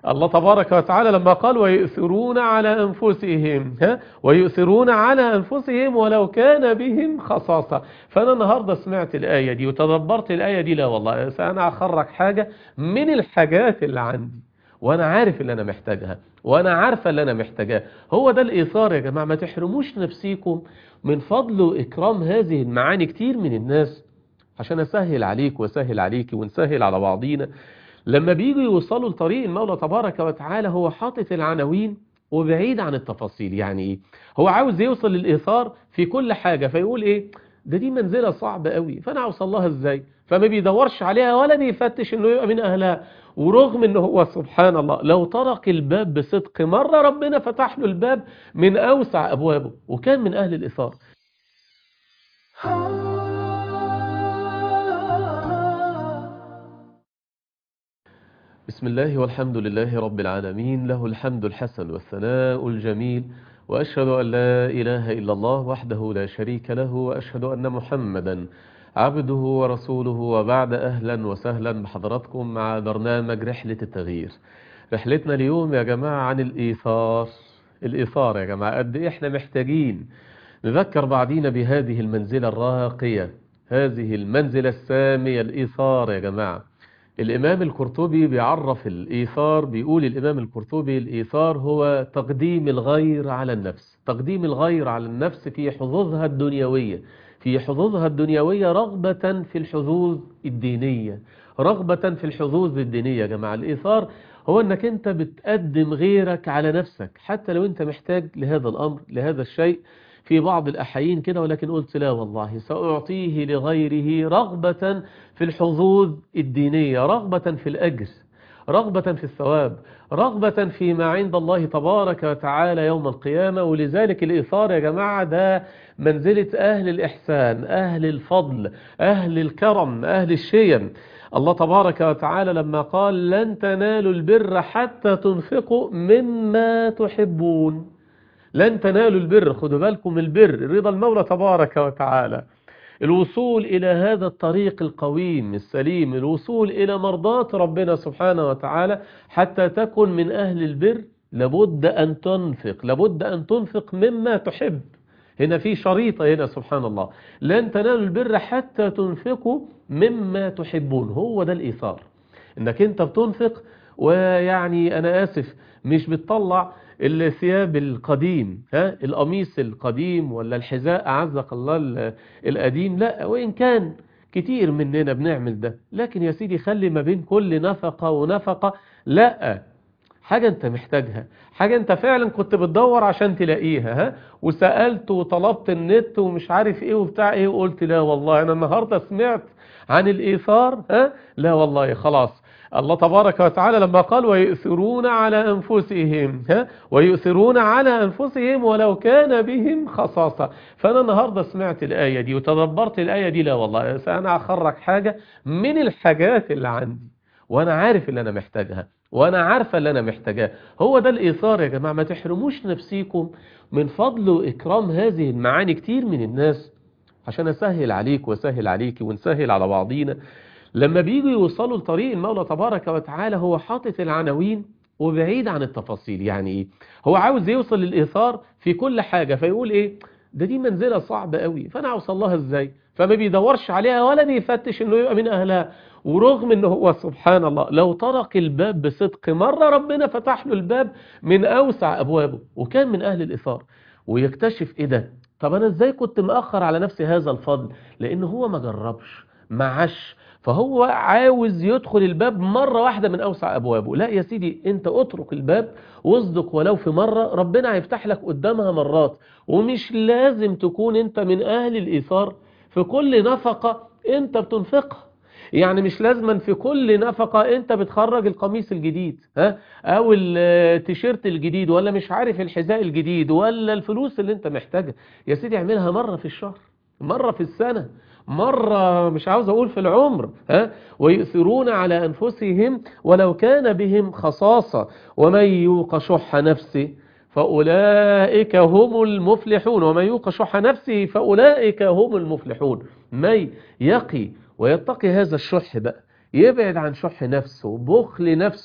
الله تبارك وتعالى لما قال ويؤثرون على أنفسهم ها ويؤثرون على أنفسهم ولو كان بهم خصاصة فأنا النهاردة سمعت الآية دي وتدبرت الآية دي لا والله أنا أخرج حاجة من الحاجات اللي عندي وأنا عارف اللي أنا محتاجها وأنا عارفة اللي أنا محتاجاه هو ده الإيثار يا جماعة ما تحرموش نفسيكم من فضل وإكرام هذه المعاني كتير من الناس عشان أسهل عليك وأسهل عليك ونسهل على بعضينا لما بيجوا يوصلوا لطريق المولى تبارك وتعالى هو حاطط العناوين وبعيد عن التفاصيل يعني ايه هو عاوز يوصل للإيثار في كل حاجة فيقول ايه ده دي منزلة صعبة قوي فانا اوصل لها ازاي فما بيدورش عليها ولا بيفتش انه يبقى من اهلها ورغم ان هو سبحان الله لو طرق الباب بصدق مرة ربنا فتح له الباب من اوسع ابوابه وكان من اهل الإيثار بسم الله والحمد لله رب العالمين له الحمد الحسن والثناء الجميل وأشهد أن لا إله إلا الله وحده لا شريك له وأشهد أن محمدا عبده ورسوله وبعد أهلا وسهلا بحضراتكم مع برنامج رحلة التغيير رحلتنا اليوم يا جماعة عن الإيثار الإيثار يا جماعة قد إيه إحنا محتاجين نذكر بعضينا بهذه المنزلة الراقية هذه المنزلة السامية الإيثار يا جماعة الإمام القرطبي بيعرف الإيثار بيقول الإمام القرطبي الإيثار هو تقديم الغير على النفس تقديم الغير على النفس في حظوظها الدنيوية في حظوظها الدنيوية رغبة في الحظوظ الدينية رغبة في الحظوظ الدينية يا جماعة الإيثار هو أنك أنت بتقدم غيرك على نفسك حتى لو أنت محتاج لهذا الأمر لهذا الشيء في بعض الأحايين كده ولكن قلت لا والله سأعطيه لغيره رغبة في الحظوظ الدينية رغبة في الأجر رغبة في الثواب رغبة فيما عند الله تبارك وتعالى يوم القيامة ولذلك الإيثار يا جماعة ده منزلة أهل الإحسان أهل الفضل أهل الكرم أهل الشيم الله تبارك وتعالى لما قال لن تنالوا البر حتى تنفقوا مما تحبون لن تنالوا البر خدوا بالكم البر رضا المولى تبارك وتعالى الوصول إلى هذا الطريق القويم السليم الوصول إلى مرضاة ربنا سبحانه وتعالى حتى تكن من أهل البر لابد أن تنفق لابد أن تنفق مما تحب هنا في شريطة هنا سبحان الله لن تنالوا البر حتى تنفقوا مما تحبون هو ده الإيثار إنك أنت بتنفق ويعني أنا آسف مش بتطلع الثياب القديم ها القميص القديم ولا الحذاء أعزك الله القديم لا وإن كان كتير مننا بنعمل ده لكن يا سيدي خلي ما بين كل نفقة ونفقة لا حاجة انت محتاجها حاجة انت فعلا كنت بتدور عشان تلاقيها ها وسألت وطلبت النت ومش عارف ايه وبتاع ايه وقلت لا والله انا النهاردة سمعت عن الايثار ها لا والله خلاص الله تبارك وتعالى لما قال ويؤثرون على أنفسهم ها ويؤثرون على أنفسهم ولو كان بهم خصاصة فأنا النهاردة سمعت الآية دي وتدبرت الآية دي لا والله أنا أخرج حاجة من الحاجات اللي عندي وأنا عارف اللي أنا محتاجها وأنا عارفة اللي أنا محتاجاه هو ده الإيثار يا جماعة ما تحرموش نفسيكم من فضل وإكرام هذه المعاني كتير من الناس عشان أسهل عليك وأسهل عليك ونسهل على بعضينا لما بيجوا يوصلوا لطريق المولى تبارك وتعالى هو حاطط العناوين وبعيد عن التفاصيل يعني ايه هو عاوز يوصل للإيثار في كل حاجة فيقول ايه ده دي منزلة صعبة قوي فانا اوصل لها ازاي فما بيدورش عليها ولا بيفتش انه يبقى من اهلها ورغم ان هو سبحان الله لو طرق الباب بصدق مرة ربنا فتح له الباب من اوسع ابوابه وكان من اهل الإيثار ويكتشف ايه ده طب انا ازاي كنت مأخر على نفسي هذا الفضل لان هو ما جربش ما عاش فهو عاوز يدخل الباب مرة واحدة من أوسع أبوابه لا يا سيدي أنت اترك الباب واصدق ولو في مرة ربنا هيفتح لك قدامها مرات ومش لازم تكون أنت من أهل الإيثار في كل نفقة أنت بتنفقها يعني مش لازما في كل نفقة انت بتخرج القميص الجديد ها او التيشيرت الجديد ولا مش عارف الحذاء الجديد ولا الفلوس اللي انت محتاجها يا سيدي اعملها مرة في الشهر مرة في السنة مرة مش عاوز أقول في العمر ها ويؤثرون على أنفسهم ولو كان بهم خصاصة ومن يوق شح نفسه فأولئك هم المفلحون ومن يوق شح نفسه فأولئك هم المفلحون من يقي ويتقي هذا الشح بقى يبعد عن شح نفسه بخل نفسه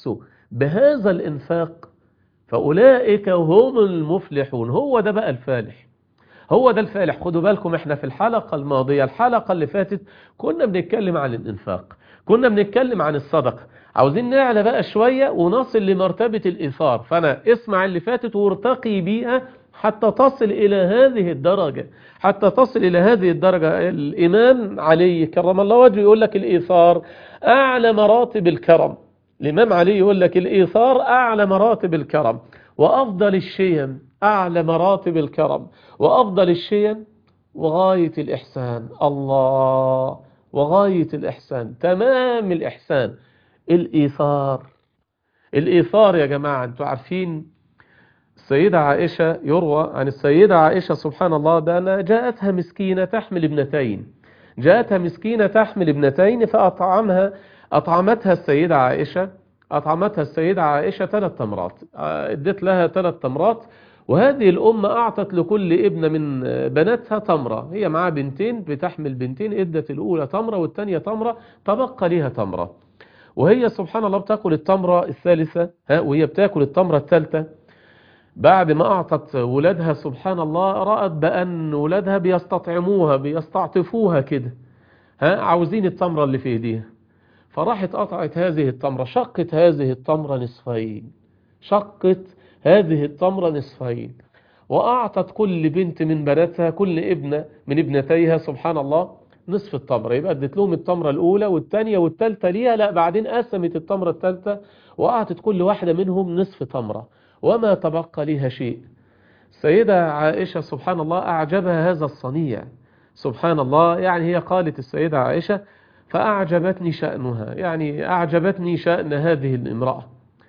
بهذا الإنفاق فأولئك هم المفلحون هو ده بقى الفالح هو ده الفالح خدوا بالكم احنا في الحلقة الماضية الحلقة اللي فاتت كنا بنتكلم عن الإنفاق كنا بنتكلم عن الصدقة عاوزين نعلى بقى شوية ونصل لمرتبة الإيثار فأنا اسمع اللي فاتت وارتقي بيها حتى تصل إلى هذه الدرجة حتى تصل إلى هذه الدرجة الإمام علي كرم الله وجهه يقول لك الإيثار أعلى مراتب الكرم الإمام علي يقول لك الإيثار أعلى مراتب الكرم وأفضل الشيم أعلى مراتب الكرم وأفضل الشيم وغاية الإحسان الله وغاية الإحسان تمام الإحسان الإيثار الإيثار يا جماعة أنتوا عارفين السيدة عائشة يروى عن السيدة عائشة سبحان الله بأن جاءتها مسكينة تحمل ابنتين جاءتها مسكينة تحمل ابنتين فأطعمها أطعمتها السيدة عائشة أطعمتها السيدة عائشة ثلاث تمرات ادت لها ثلاث تمرات وهذه الأم أعطت لكل ابنة من بناتها تمرة هي معها بنتين بتحمل بنتين ادت الأولى تمرة والثانية تمرة تبقى لها تمرة وهي سبحان الله بتاكل التمرة الثالثة ها وهي بتاكل التمرة الثالثة بعد ما أعطت ولادها سبحان الله رأت بأن ولادها بيستطعموها بيستعطفوها كده ها عاوزين التمرة اللي في ايديها فراحت قطعت هذه التمرة شقت هذه التمرة نصفين شقت هذه التمرة نصفين وأعطت كل بنت من بناتها كل ابنة من ابنتيها سبحان الله نصف التمرة يبقى ادت لهم التمرة الأولى والثانية والثالثة ليها لا بعدين قسمت التمرة الثالثة وأعطت كل واحدة منهم نصف تمرة وما تبقى لها شيء السيدة عائشة سبحان الله أعجبها هذا الصنيع سبحان الله يعني هي قالت السيدة عائشة فأعجبتني شأنها يعني أعجبتني شأن هذه الامرأة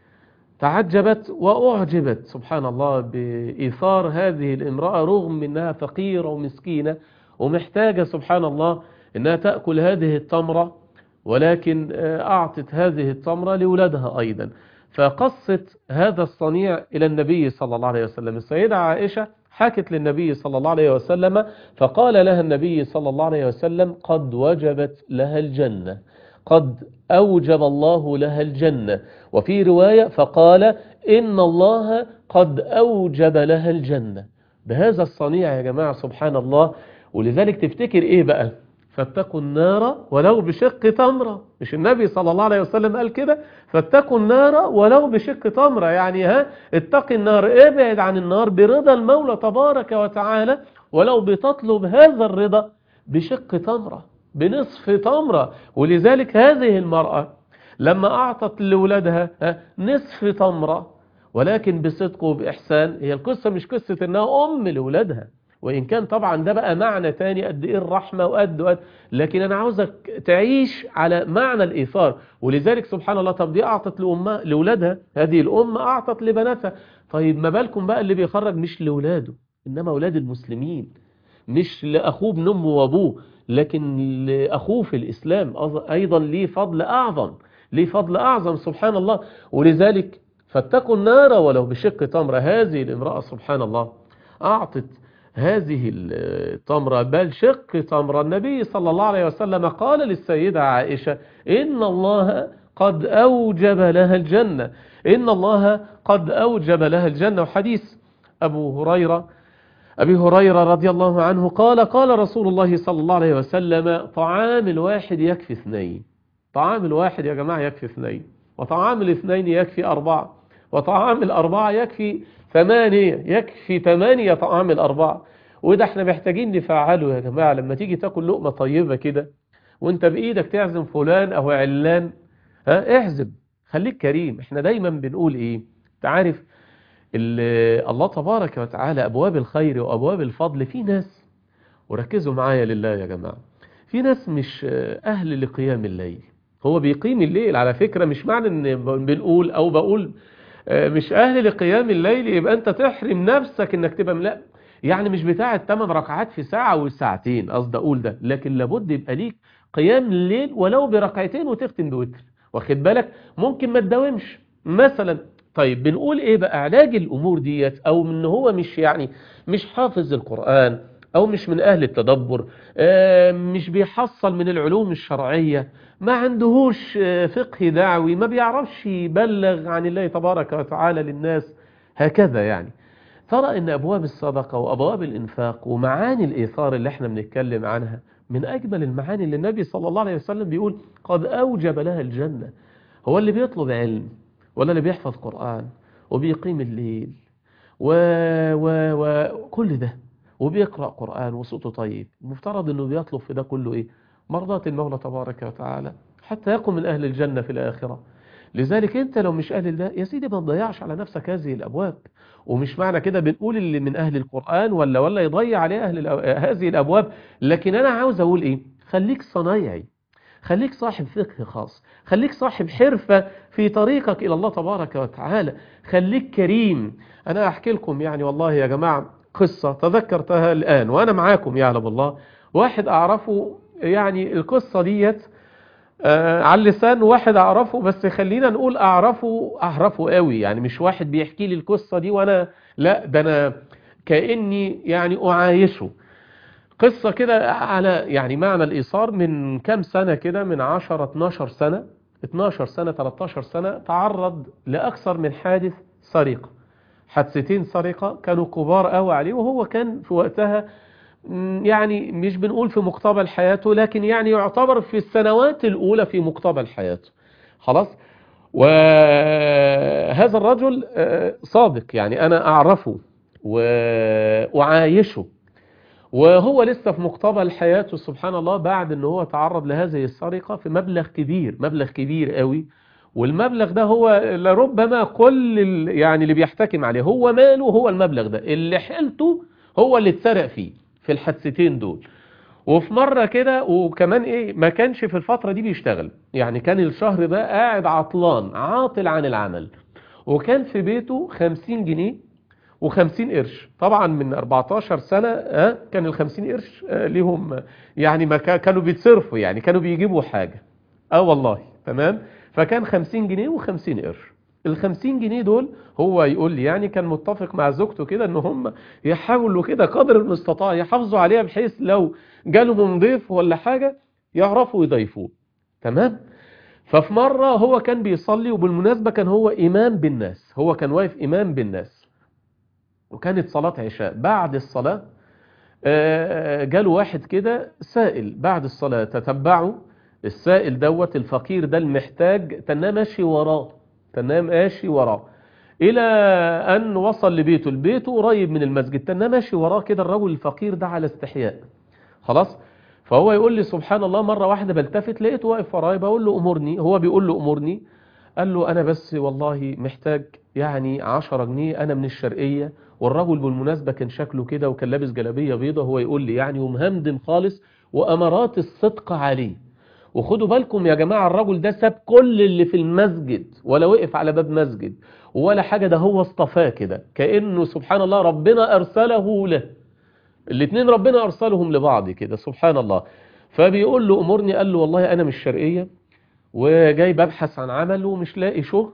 تعجبت وأعجبت سبحان الله بإيثار هذه الامرأة رغم أنها فقيرة ومسكينة ومحتاجة سبحان الله أنها تأكل هذه التمرة ولكن أعطت هذه التمرة لولادها أيضا فقصت هذا الصنيع إلى النبي صلى الله عليه وسلم السيدة عائشة حكت للنبي صلى الله عليه وسلم فقال لها النبي صلى الله عليه وسلم قد وجبت لها الجنة قد أوجب الله لها الجنة وفي رواية فقال إن الله قد أوجب لها الجنة بهذا الصنيع يا جماعة سبحان الله ولذلك تفتكر إيه بقى فاتقوا النار ولو بشق تمرة مش النبي صلى الله عليه وسلم قال كده فاتقوا النار ولو بشق تمرة يعني ها اتقي النار ابعد عن النار برضا المولى تبارك وتعالى ولو بتطلب هذا الرضا بشق تمرة بنصف تمرة ولذلك هذه المرأة لما أعطت لولادها نصف تمرة ولكن بصدق وبإحسان هي القصة مش قصة إنها أم لولادها وإن كان طبعا ده بقى معنى تاني قد إيه الرحمة وقد وقد لكن أنا عاوزك تعيش على معنى الإيثار ولذلك سبحان الله طب دي أعطت لأمها لأولادها هذه الأم أعطت لبناتها طيب ما بالكم بقى اللي بيخرج مش لأولاده إنما أولاد المسلمين مش لأخوه ابن أمه وأبوه لكن لأخوه في الإسلام أيضا ليه فضل أعظم ليه فضل أعظم سبحان الله ولذلك فاتقوا النار ولو بشق تمرة هذه الامرأة سبحان الله أعطت هذه التمرة بل شق تمرة النبي صلى الله عليه وسلم قال للسيدة عائشة إن الله قد أوجب لها الجنة إن الله قد أوجب لها الجنة وحديث أبو هريرة أبي هريرة رضي الله عنه قال قال رسول الله صلى الله عليه وسلم طعام الواحد يكفي اثنين طعام الواحد يا جماعة يكفي اثنين وطعام الاثنين يكفي أربعة وطعام الأربعة يكفي ثمانية يكفي ثمانية طعام الأربعة وده احنا محتاجين نفعله يا جماعة لما تيجي تاكل لقمة طيبة كده وانت بإيدك تعزم فلان أو علان ها احزم خليك كريم احنا دايما بنقول ايه تعرف الله تبارك وتعالى أبواب الخير وأبواب الفضل في ناس وركزوا معايا لله يا جماعة في ناس مش أهل لقيام الليل هو بيقيم الليل على فكرة مش معنى ان بنقول أو بقول مش أهل لقيام الليل يبقى أنت تحرم نفسك انك تبقى لا يعني مش بتاع 8 ركعات في ساعة وساعتين قصد أقول ده لكن لابد يبقى ليك قيام الليل ولو بركعتين وتختم بوتر واخد بالك ممكن ما تداومش مثلا طيب بنقول ايه بقى علاج الامور ديت او ان هو مش يعني مش حافظ القرآن أو مش من أهل التدبر آه، مش بيحصل من العلوم الشرعية ما عندهوش آه، فقه دعوي ما بيعرفش يبلغ عن الله تبارك وتعالى للناس هكذا يعني ترى ان ابواب الصدقه وابواب الانفاق ومعاني الايثار اللي احنا بنتكلم عنها من اجمل المعاني اللي النبي صلى الله عليه وسلم بيقول قد اوجب لها الجنه هو اللي بيطلب علم ولا اللي بيحفظ قران وبيقيم الليل و... و... وكل ده وبيقرا قران وصوته طيب المفترض انه بيطلب في ده كله ايه مرضاه المولى تبارك وتعالى حتى يكون من اهل الجنه في الاخره لذلك انت لو مش اهل ده يا سيدي ما تضيعش على نفسك هذه الابواب ومش معنى كده بنقول اللي من اهل القرآن ولا ولا يضيع عليه اهل الأو... هذه الابواب لكن انا عاوز اقول ايه خليك صنايعي خليك صاحب فقه خاص خليك صاحب حرفة في طريقك إلى الله تبارك وتعالى خليك كريم أنا أحكي لكم يعني والله يا جماعة قصة تذكرتها الآن وأنا معاكم يعلم الله واحد أعرفه يعني القصة ديت آه على اللسان واحد اعرفه بس خلينا نقول اعرفه اعرفه قوي يعني مش واحد بيحكي لي القصة دي وانا لا ده انا كأني يعني اعايشه قصة كده على يعني معنى الايثار من كام سنة كده من 10 12 سنة 12 سنة 13 سنة تعرض لاكثر من حادث سرقة حادثتين سرقة كانوا كبار قوي عليه وهو كان في وقتها يعني مش بنقول في مقتبل حياته لكن يعني يعتبر في السنوات الأولى في مقتبل حياته خلاص وهذا الرجل صادق يعني أنا أعرفه وأعايشه وهو لسه في مقتبل حياته سبحان الله بعد ان هو تعرض لهذه السرقة في مبلغ كبير مبلغ كبير قوي والمبلغ ده هو لربما كل يعني اللي بيحتكم عليه هو ماله هو المبلغ ده اللي حيلته هو اللي اتسرق فيه في الحادثتين دول وفي مرة كده وكمان ايه ما كانش في الفترة دي بيشتغل يعني كان الشهر ده قاعد عطلان عاطل عن العمل وكان في بيته 50 جنيه و50 قرش طبعا من 14 سنة اه كان ال 50 قرش اه ليهم يعني ما كانوا بيتصرفوا يعني كانوا بيجيبوا حاجة اه والله تمام فكان 50 جنيه و50 قرش ال 50 جنيه دول هو يقول لي يعني كان متفق مع زوجته كده ان هم يحاولوا كده قدر المستطاع يحافظوا عليها بحيث لو جالهم ضيف ولا حاجة يعرفوا يضيفوه تمام ففي مرة هو كان بيصلي وبالمناسبة كان هو إمام بالناس هو كان واقف إمام بالناس وكانت صلاة عشاء بعد الصلاة جاله واحد كده سائل بعد الصلاة تتبعوا السائل دوت الفقير ده المحتاج تنام ماشي وراه تنام ماشي وراه إلى أن وصل لبيته البيت قريب من المسجد تنام ماشي وراه كده الرجل الفقير ده على استحياء خلاص فهو يقول لي سبحان الله مرة واحدة بلتفت لقيته واقف ورايا بقول له أمرني هو بيقول له أمرني قال له أنا بس والله محتاج يعني 10 جنيه أنا من الشرقية والرجل بالمناسبة كان شكله كده وكان لابس جلابية بيضة هو يقول لي يعني ومهمدم خالص وأمارات الصدق عليه وخدوا بالكم يا جماعة الرجل ده ساب كل اللي في المسجد ولا وقف على باب مسجد ولا حاجة ده هو اصطفاه كده كأنه سبحان الله ربنا أرسله له الاثنين ربنا أرسلهم لبعض كده سبحان الله فبيقول له أمرني قال له والله أنا مش شرقية وجاي ببحث عن عمل ومش لاقي شغل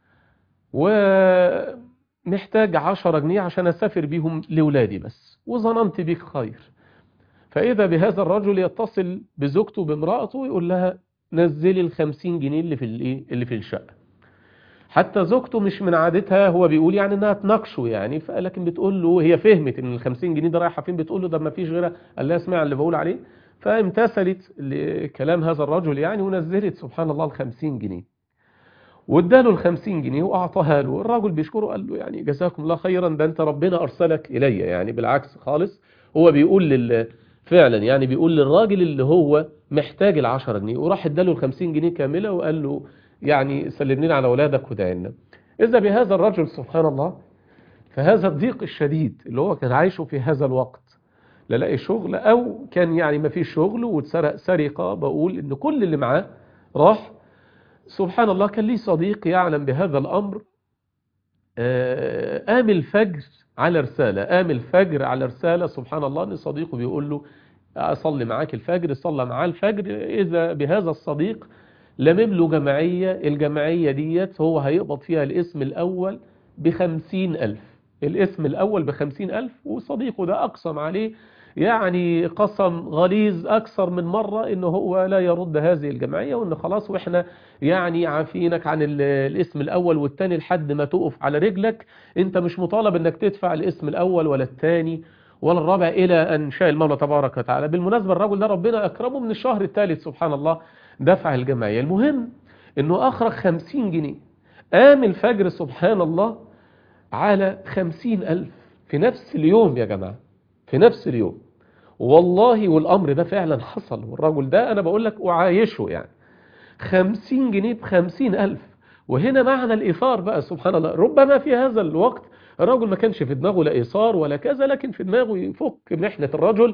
ومحتاج عشرة جنيه عشان أسافر بيهم لولادي بس وظننت بيك خير فإذا بهذا الرجل يتصل بزوجته بامرأته ويقول لها نزلي الخمسين جنيه اللي في الايه اللي في الشقة حتى زوجته مش من عادتها هو بيقول يعني انها تناقشه يعني لكن بتقول له هي فهمت ان ال50 جنيه ده رايحه فين بتقول له ده ما فيش غيرها قال لها اسمع اللي بقول عليه فامتثلت لكلام هذا الرجل يعني ونزلت سبحان الله ال50 جنيه واداله ال50 جنيه واعطاها له الراجل بيشكره قال له يعني جزاكم الله خيرا ده انت ربنا ارسلك الي يعني بالعكس خالص هو بيقول لل فعلا يعني بيقول للراجل اللي هو محتاج ال10 جنيه وراح اداله ال50 جنيه كامله وقال له يعني سلمني على اولادك ودعنا اذا بهذا الرجل سبحان الله فهذا الضيق الشديد اللي هو كان عايشه في هذا الوقت لا لاقي شغل او كان يعني ما فيش شغل واتسرق سرقه بقول ان كل اللي معاه راح سبحان الله كان لي صديق يعلم بهذا الامر قام الفجر على رساله قام الفجر على رساله سبحان الله ان صديقه بيقول له اصلي معاك الفجر صلى معاه الفجر اذا بهذا الصديق لمم له جمعية الجمعية ديت هو هيقبض فيها الاسم الأول بخمسين ألف الاسم الأول بخمسين ألف وصديقه ده أقسم عليه يعني قسم غليظ أكثر من مرة إنه هو لا يرد هذه الجمعية وإنه خلاص وإحنا يعني عافينك عن ال- الاسم الأول والتاني لحد ما تقف على رجلك أنت مش مطالب إنك تدفع الاسم الأول ولا التاني ولا الرابع إلى أن شاء المولى تبارك وتعالى بالمناسبة الرجل ده ربنا أكرمه من الشهر الثالث سبحان الله دفع الجمعية المهم إنه أخرج خمسين جنيه قام الفجر سبحان الله على خمسين ألف في نفس اليوم يا جماعة في نفس اليوم والله والأمر ده فعلا حصل والرجل ده أنا بقول لك أعايشه يعني خمسين جنيه بخمسين ألف وهنا معنى الإيثار بقى سبحان الله ربما في هذا الوقت الرجل ما كانش في دماغه لا إيثار ولا كذا لكن في دماغه يفك محنة الرجل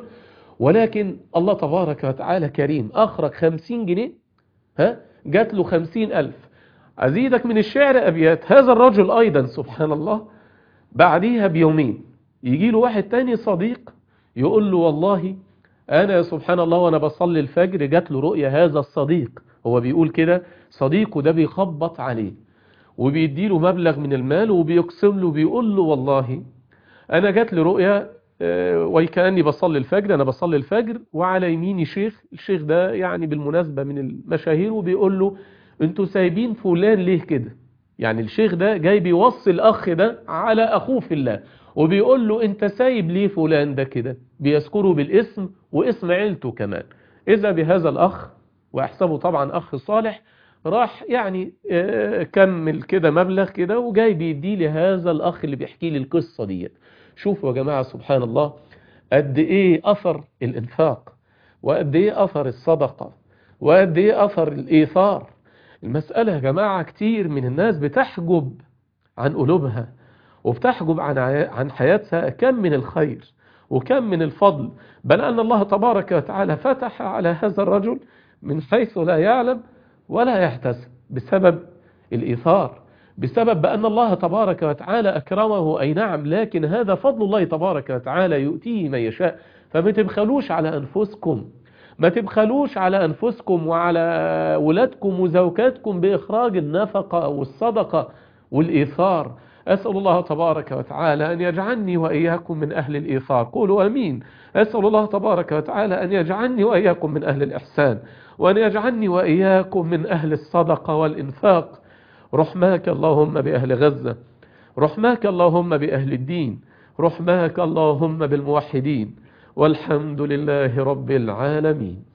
ولكن الله تبارك وتعالى كريم أخرج خمسين جنيه ها جات له خمسين ألف أزيدك من الشعر أبيات هذا الرجل أيضا سبحان الله بعديها بيومين يجي له واحد تاني صديق يقول له والله أنا سبحان الله وأنا بصلي الفجر جات له رؤية هذا الصديق هو بيقول كده صديقه ده بيخبط عليه وبيديله مبلغ من المال وبيقسم له بيقول له والله أنا جات لي رؤية آه، وكأني بصلي الفجر أنا بصلي الفجر وعلى يميني شيخ الشيخ ده يعني بالمناسبة من المشاهير وبيقول له انتوا سايبين فلان ليه كده يعني الشيخ ده جاي بيوصي الأخ ده على أخوه في الله وبيقول له انت سايب ليه فلان ده كده بيذكره بالاسم واسم عيلته كمان إذا بهذا الأخ وأحسبه طبعا أخ صالح راح يعني آه، كمل كده مبلغ كده وجاي بيديه لهذا الأخ اللي بيحكي لي القصة ديت شوفوا يا جماعة سبحان الله قد إيه أثر الإنفاق وقد إيه أثر الصدقة وقد إيه أثر الإيثار المسألة يا جماعة كتير من الناس بتحجب عن قلوبها وبتحجب عن عي- عن حياتها كم من الخير وكم من الفضل بل أن الله تبارك وتعالى فتح على هذا الرجل من حيث لا يعلم ولا يحتسب بسبب الإيثار بسبب بأن الله تبارك وتعالى أكرمه أي نعم لكن هذا فضل الله تبارك وتعالى يؤتيه من يشاء فما تبخلوش على أنفسكم ما تبخلوش على أنفسكم وعلى ولادكم وزوجاتكم بإخراج النفقة والصدقة والإيثار أسأل الله تبارك وتعالى أن يجعلني وإياكم من أهل الإيثار قولوا أمين أسأل الله تبارك وتعالى أن يجعلني وإياكم من أهل الإحسان وأن يجعلني وإياكم من أهل الصدقة والإنفاق رحماك اللهم بأهل غزة رحماك اللهم بأهل الدين رحماك اللهم بالموحدين والحمد لله رب العالمين